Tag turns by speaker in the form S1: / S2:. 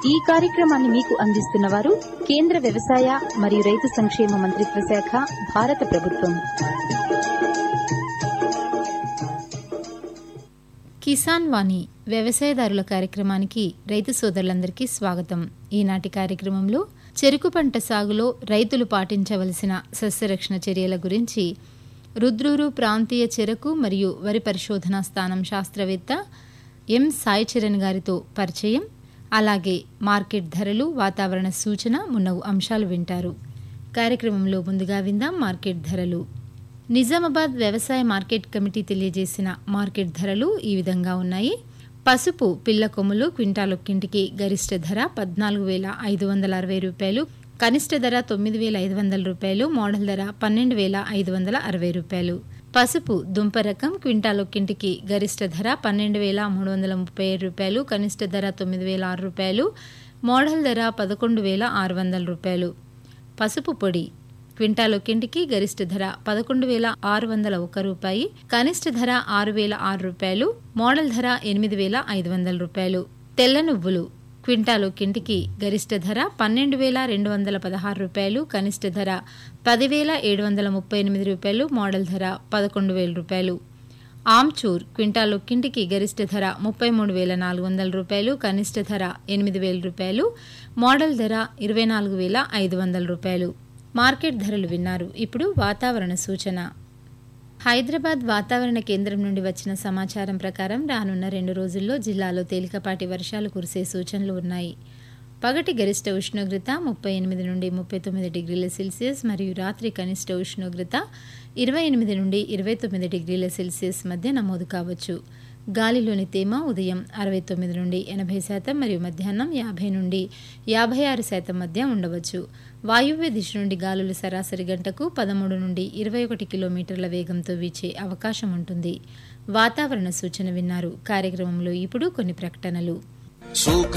S1: ఈ కార్యక్రమాన్ని మీకు అందిస్తున్న వారు కేంద్ర వ్యవసాయ మరియు రైతు సంక్షేమ మంత్రిత్వ శాఖ భారత ప్రభుత్వం
S2: కిసాన్ వాణి వ్యవసాయదారుల కార్యక్రమానికి రైతు సోదరులందరికీ స్వాగతం ఈనాటి కార్యక్రమంలో చెరుకు పంట సాగులో రైతులు పాటించవలసిన సస్యరక్షణ చర్యల గురించి రుద్రూరు ప్రాంతీయ చెరకు మరియు వరి పరిశోధనా స్థానం శాస్త్రవేత్త ఎం సాయి చరణ్ గారితో పరిచయం అలాగే మార్కెట్ ధరలు వాతావరణ సూచన మున్నగు అంశాలు వింటారు కార్యక్రమంలో ముందుగా విందాం మార్కెట్ ధరలు నిజామాబాద్ వ్యవసాయ మార్కెట్ కమిటీ తెలియజేసిన మార్కెట్ ధరలు ఈ విధంగా ఉన్నాయి పసుపు పిల్ల కొమ్ములు క్వింటాలొక్కింటికి గరిష్ట ధర పద్నాలుగు వేల ఐదు వందల అరవై రూపాయలు కనిష్ట ధర తొమ్మిది వేల ఐదు వందల రూపాయలు మోడల్ ధర పన్నెండు వేల ఐదు వందల అరవై రూపాయలు పసుపు దుంప రకం క్వింటాలొక్కింటికి గరిష్ట ధర పన్నెండు వేల మూడు వందల ముప్పై ఏడు రూపాయలు కనిష్ట ధర తొమ్మిది వేల ఆరు రూపాయలు మోడల్ ధర పదకొండు వేల ఆరు వందల రూపాయలు పసుపు పొడి క్వింటాలొక్కింటికి గరిష్ట ధర పదకొండు వేల ఆరు వందల ఒక రూపాయి కనిష్ట ధర ఆరు వేల ఆరు రూపాయలు మోడల్ ధర ఎనిమిది వేల ఐదు వందల రూపాయలు తెల్ల నువ్వులు క్వింటాలొక్కింటికి గరిష్ట ధర పన్నెండు వేల రెండు వందల పదహారు రూపాయలు కనిష్ట ధర పదివేల ఏడు వందల ముప్పై ఎనిమిది రూపాయలు మోడల్ ధర పదకొండు వేల రూపాయలు ఆమ్చూర్ క్వింటాలొక్కింటికి గరిష్ట ధర ముప్పై మూడు వేల నాలుగు వందల రూపాయలు కనిష్ట ధర ఎనిమిది వేల రూపాయలు మోడల్ ధర ఇరవై నాలుగు వేల ఐదు వందల రూపాయలు మార్కెట్ ధరలు విన్నారు ఇప్పుడు వాతావరణ సూచన హైదరాబాద్ వాతావరణ కేంద్రం నుండి వచ్చిన సమాచారం ప్రకారం రానున్న రెండు రోజుల్లో జిల్లాలో తేలికపాటి వర్షాలు కురిసే సూచనలు ఉన్నాయి పగటి గరిష్ట ఉష్ణోగ్రత ముప్పై ఎనిమిది నుండి ముప్పై తొమ్మిది డిగ్రీల సెల్సియస్ మరియు రాత్రి కనిష్ట ఉష్ణోగ్రత ఇరవై ఎనిమిది నుండి ఇరవై తొమ్మిది డిగ్రీల సెల్సియస్ మధ్య నమోదు కావచ్చు గాలిలోని తేమ ఉదయం అరవై తొమ్మిది నుండి ఎనభై శాతం మరియు మధ్యాహ్నం యాభై నుండి యాభై ఆరు శాతం మధ్య ఉండవచ్చు వాయువ్య దిశ నుండి గాలులు సరాసరి గంటకు పదమూడు నుండి ఇరవై ఒకటి కిలోమీటర్ల వేగంతో వీచే అవకాశం ఉంటుంది వాతావరణ సూచన విన్నారు కార్యక్రమంలో ఇప్పుడు కొన్ని ప్రకటనలు